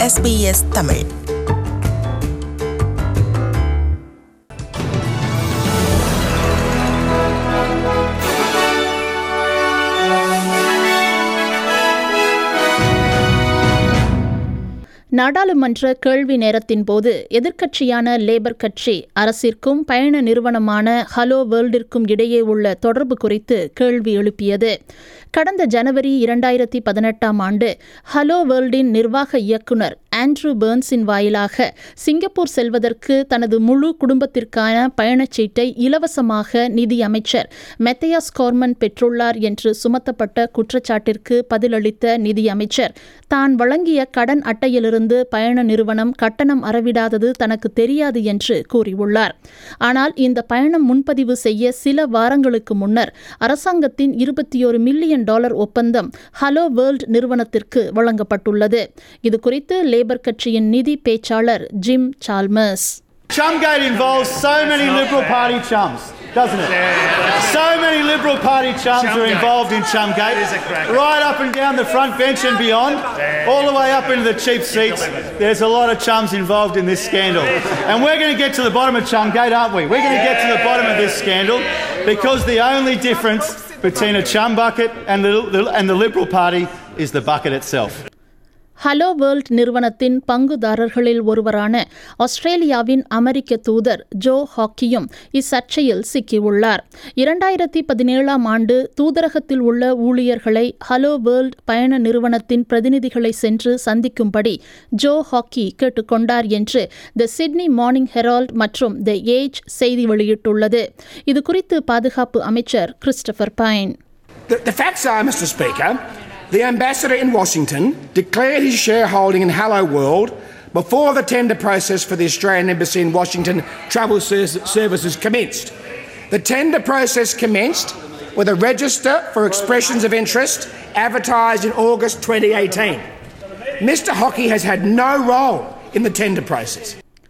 SBS Tamil நாடாளுமன்ற கேள்வி நேரத்தின் போது எதிர்க்கட்சியான லேபர் கட்சி அரசிற்கும் பயண நிறுவனமான ஹலோ வேர்ல்டிற்கும் இடையே உள்ள தொடர்பு குறித்து கேள்வி எழுப்பியது கடந்த ஜனவரி இரண்டாயிரத்தி பதினெட்டாம் ஆண்டு ஹலோ வேர்ல்டின் நிர்வாக இயக்குனர் ஆண்ட்ரூ பேர்ன்ஸின் வாயிலாக சிங்கப்பூர் செல்வதற்கு தனது முழு குடும்பத்திற்கான பயணச்சீட்டை இலவசமாக நிதி அமைச்சர் மெத்தையாஸ் கோர்மன் பெற்றுள்ளார் என்று சுமத்தப்பட்ட குற்றச்சாட்டிற்கு பதிலளித்த நிதி அமைச்சர் தான் வழங்கிய கடன் அட்டையிலிருந்து பயண நிறுவனம் கட்டணம் அறவிடாதது தனக்கு தெரியாது என்று கூறியுள்ளார் ஆனால் இந்த பயணம் முன்பதிவு செய்ய சில வாரங்களுக்கு முன்னர் அரசாங்கத்தின் இருபத்தி ஒரு மில்லியன் டாலர் ஒப்பந்தம் ஹலோ வேர்ல்ட் நிறுவனத்திற்கு வழங்கப்பட்டுள்ளது இதுகுறித்து லேபர் கட்சியின் நிதி பேச்சாளர் Jim Chalmers Chumgate involves so many Liberal Party chums, doesn't it? So many Liberal Party chums are involved in Chumgate, right up and down the front bench and beyond, all the way up into the cheap seats. There's a lot of chums involved in this scandal. And we're going to get to the bottom of Chumgate, aren't we? We're going to get to the bottom of this scandal because the only difference between a chum bucket and the, and the Liberal Party is the bucket itself. Hello world நிறுவனத்தின் பங்குதாரர்களில் ஒருவரான ஆஸ்திரேலியாவின் அமெரிக்க தூதர் Joe ஹாக்கியும் இச்சர்ச்சையில் சிக்கியுள்ளார் இரண்டாயிரத்தி பதினேழாம் ஆண்டு தூதரகத்தில் உள்ள ஊழியர்களை ஹலோ வேர்ல்ட் பயண நிறுவனத்தின் பிரதிநிதிகளை சென்று சந்திக்கும்படி ஜோ ஹாக்கி கேட்டுக்கொண்டார் என்று த சிட்னி மார்னிங் ஹெரால்ட் மற்றும் த ஏஜ் செய்தி வெளியிட்டுள்ளது இதுகுறித்து பாதுகாப்பு அமைச்சர் Christopher Pyne The, the facts are, Mr. Speaker, the ambassador in Washington declared his shareholding in Hello World before the tender process for the Australian Embassy in Washington Travel Ser- Services commenced. The tender process commenced with a register for expressions of interest advertised in August 2018. Mr. Hockey has had no role in the tender process.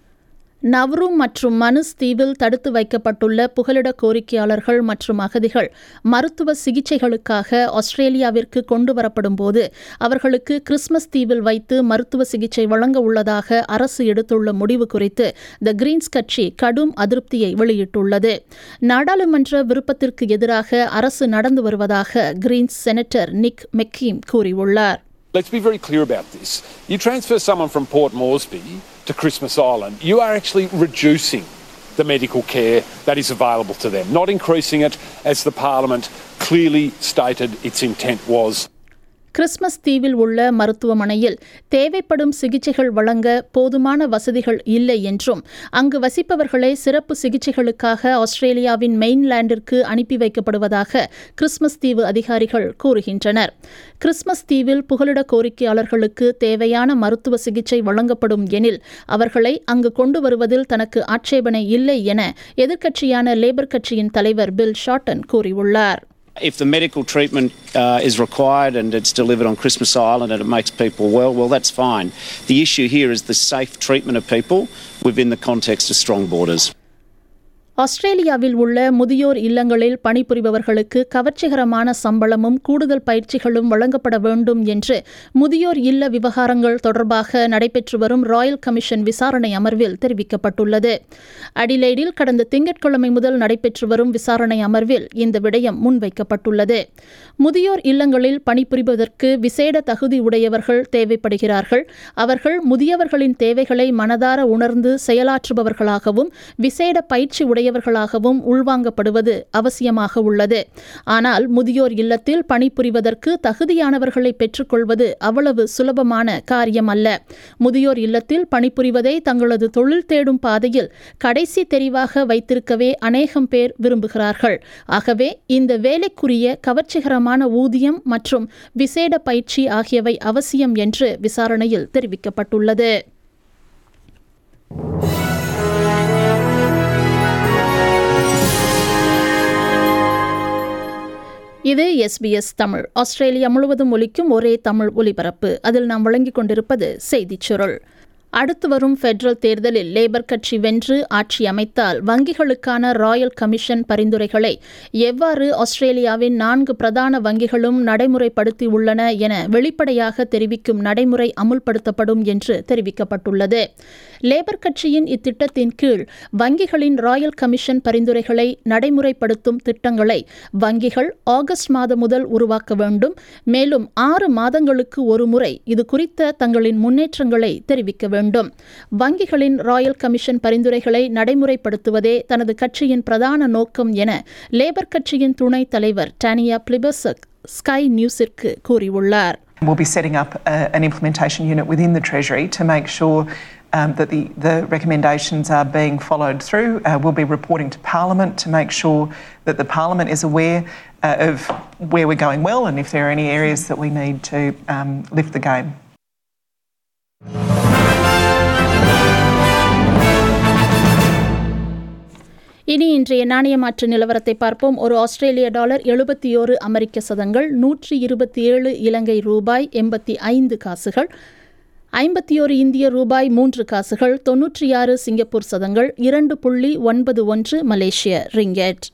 Nauru மற்றும் Manus தீவில் தடுத்து வைக்கப்பட்டுள்ள புகலிட கோரிக்கையாளர்கள் மற்றும் அகதிகள் மருத்துவ சிகிச்சைகளுக்காக ஆஸ்திரேலியாவிற்கு கொண்டு வரப்படும் போது அவர்களுக்கு கிறிஸ்மஸ் தீவில் வைத்து மருத்துவ சிகிச்சை வழங்க உள்ளதாக அரசு எடுத்துள்ள முடிவு குறித்து த கிரீன்ஸ் கட்சி கடும் அதிருப்தியை வெளியிட்டுள்ளது நாடாளுமன்ற விருப்பத்திற்கு எதிராக அரசு நடந்து வருவதாக கிரீன்ஸ் செனட்டர் நிக் மெக்கீம் கூறியுள்ளார் Let's be very clear about this. You transfer someone from Port Moresby to Christmas Island, you are actually reducing the medical care that is available to them, not increasing it as the Parliament clearly stated its intent was. Christmas தீவில் உள்ள மருத்துவமனையில் தேவைப்படும் சிகிச்சைகள் வழங்க போதுமான வசதிகள் இல்லை என்றும் அங்கு வசிப்பவர்களே சிறப்பு சிகிச்சைகளுக்காக ஆஸ்திரேலியாவின் மெயின்லேண்டிற்கு அனுப்பி வைக்கப்படுவதாக கிறிஸ்மஸ் தீவு அதிகாரிகள் கூறுகின்றனர் கிறிஸ்மஸ் தீவில் புகலிட கோரிக்கையாளர்களுக்கு தேவையான மருத்துவ சிகிச்சை வழங்கப்படும் எனில் அவர்களை அங்கு கொண்டு வருவதில் தனக்கு ஆட்சேபனை இல்லை என எதிர்க்கட்சியான லேபர் கட்சியின் தலைவர் பில் ஷார்டன் கூறியுள்ளார் If the medical treatment uh, is required and it's delivered on Christmas Island and it makes people well, well, that's fine. The issue here is the safe treatment of people within the context of strong borders. ஆஸ்திரேலியாவில் உள்ள முதியோர் இல்லங்களில் பணிபுரிபவர்களுக்கு கவர்ச்சிகரமான சம்பளமும் கூடுதல் பயிற்சிகளும் வழங்கப்பட வேண்டும் என்று முதியோர் இல்ல விவகாரங்கள் தொடர்பாக நடைபெற்று வரும் ராயல் கமிஷன் விசாரணை அமர்வில் தெரிவிக்கப்பட்டுள்ளது அடிலைடில் கடந்த திங்கட்கிழமை முதல் நடைபெற்று வரும் விசாரணை அமர்வில் இந்த விடயம் முன்வைக்கப்பட்டுள்ளது முதியோர் இல்லங்களில் பணிபுரிவதற்கு விசேட தகுதி உடையவர்கள் தேவைப்படுகிறார்கள் அவர்கள் முதியவர்களின் தேவைகளை மனதார உணர்ந்து செயலாற்றுபவர்களாகவும் விசேட பயிற்சி உடைய உடையவர்களாகவும் உள்வாங்கப்படுவது அவசியமாக உள்ளது ஆனால் முதியோர் இல்லத்தில் பணிபுரிவதற்கு தகுதியானவர்களை பெற்றுக்கொள்வது அவ்வளவு சுலபமான காரியம் அல்ல முதியோர் இல்லத்தில் பணிபுரிவதை தங்களது தொழில் தேடும் பாதையில் கடைசி தெரிவாக வைத்திருக்கவே அநேகம் பேர் விரும்புகிறார்கள் ஆகவே இந்த வேலைக்குரிய கவர்ச்சிகரமான ஊதியம் மற்றும் விசேட பயிற்சி ஆகியவை அவசியம் என்று விசாரணையில் தெரிவிக்கப்பட்டுள்ளது இது எஸ்பிஎஸ் தமிழ் ஆஸ்திரேலியா முழுவதும் ஒலிக்கும் ஒரே தமிழ் ஒலிபரப்பு அதில் நாம் வழங்கிக் கொண்டிருப்பது செய்திச் சுருள் அடுத்து வரும் ஃபெடரல் தேர்தலில் லேபர் கட்சி வென்று ஆட்சி அமைத்தால் வங்கிகளுக்கான ராயல் கமிஷன் பரிந்துரைகளை எவ்வாறு ஆஸ்திரேலியாவின் நான்கு பிரதான வங்கிகளும் நடைமுறைப்படுத்தியுள்ளன என வெளிப்படையாக தெரிவிக்கும் நடைமுறை அமுல்படுத்தப்படும் என்று தெரிவிக்கப்பட்டுள்ளது லேபர் கட்சியின் இத்திட்டத்தின் கீழ் வங்கிகளின் ராயல் கமிஷன் பரிந்துரைகளை நடைமுறைப்படுத்தும் திட்டங்களை வங்கிகள் ஆகஸ்ட் மாதம் முதல் உருவாக்க வேண்டும் மேலும் ஆறு மாதங்களுக்கு ஒரு முறை இது குறித்த தங்களின் முன்னேற்றங்களை தெரிவிக்க வேண்டும் வங்கிகளின் ராயல் கமிஷன் பரிந்துரைகளை நடைமுறைப்படுத்துவதே தனது கட்சியின் பிரதான நோக்கம் என லேபர் கட்சியின் துணைத் தலைவர் டானியா பிளிபர்சக் ஸ்கை நியூஸிற்கு கூறியுள்ளார் We'll be setting up a, an implementation unit within the Treasury to make sure um, that the, the recommendations are being followed through. Uh, we'll be reporting to Parliament to make sure that the Parliament is aware uh, of where we're going well and if there are any areas that we need to um, lift the game. இனி இன்றைய நாணய மாற்று நிலவரத்தை பார்ப்போம் ஒரு ஆஸ்திரேலிய dollar எழுபத்தி ஓரு அமெரிக்க சதங்கள் நூற்றி இருபத்தி ஏழு இலங்கை ரூபாய் எண்பத்தி ஐந்து காசுகள் ஐம்பத்தி ஓரு இந்திய ரூபாய் மூன்று காசுகள் தொன்னூற்றி ஆறு சிங்கப்பூர் சதங்கள் இரண்டு புள்ளி ஒன்பது ஒன்று மலேசிய ரிங்கெட்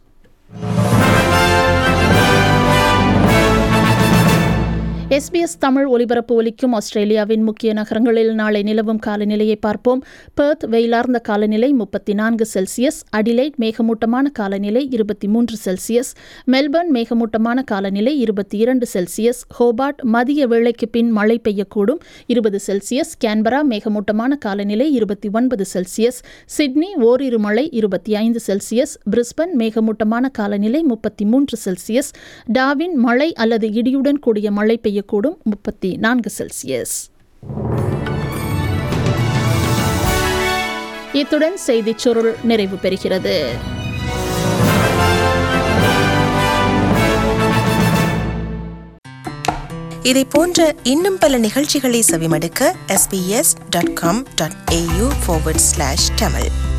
எஸ்பிஎஸ் தமிழ் ஒலிபரப்பு ஒலிக்கும் ஆஸ்திரேலியாவின் முக்கிய நகரங்களில் நாளை நிலவும் காலநிலையை பார்ப்போம் பெர்த் வெயிலார்ந்த காலநிலை முப்பத்தி நான்கு செல்சியஸ் அடிலைட் மேகமூட்டமான காலநிலை இருபத்தி மூன்று செல்சியஸ் மெல்பர்ன் மேகமூட்டமான காலநிலை இருபத்தி இரண்டு செல்சியஸ் ஹோபார்ட் மதிய வேளைக்கு பின் மழை பெய்யக்கூடும் இருபது செல்சியஸ் கேன்பரா மேகமூட்டமான காலநிலை இருபத்தி ஒன்பது செல்சியஸ் சிட்னி ஓரிரு மழை இருபத்தி ஐந்து செல்சியஸ் பிரிஸ்பன் மேகமூட்டமான காலநிலை முப்பத்தி மூன்று செல்சியஸ் டாவின் மழை அல்லது இடியுடன் கூடிய மழை பெய்யக்கூடும் முப்பத்தி நான்கு செல்சியஸ் இத்துடன் செய்திச் சுருள் நிறைவு பெறுகிறது இதை போன்ற இன்னும் பல நிகழ்ச்சிகளை செவிமடுக்க sbs.com.au forward slash tamil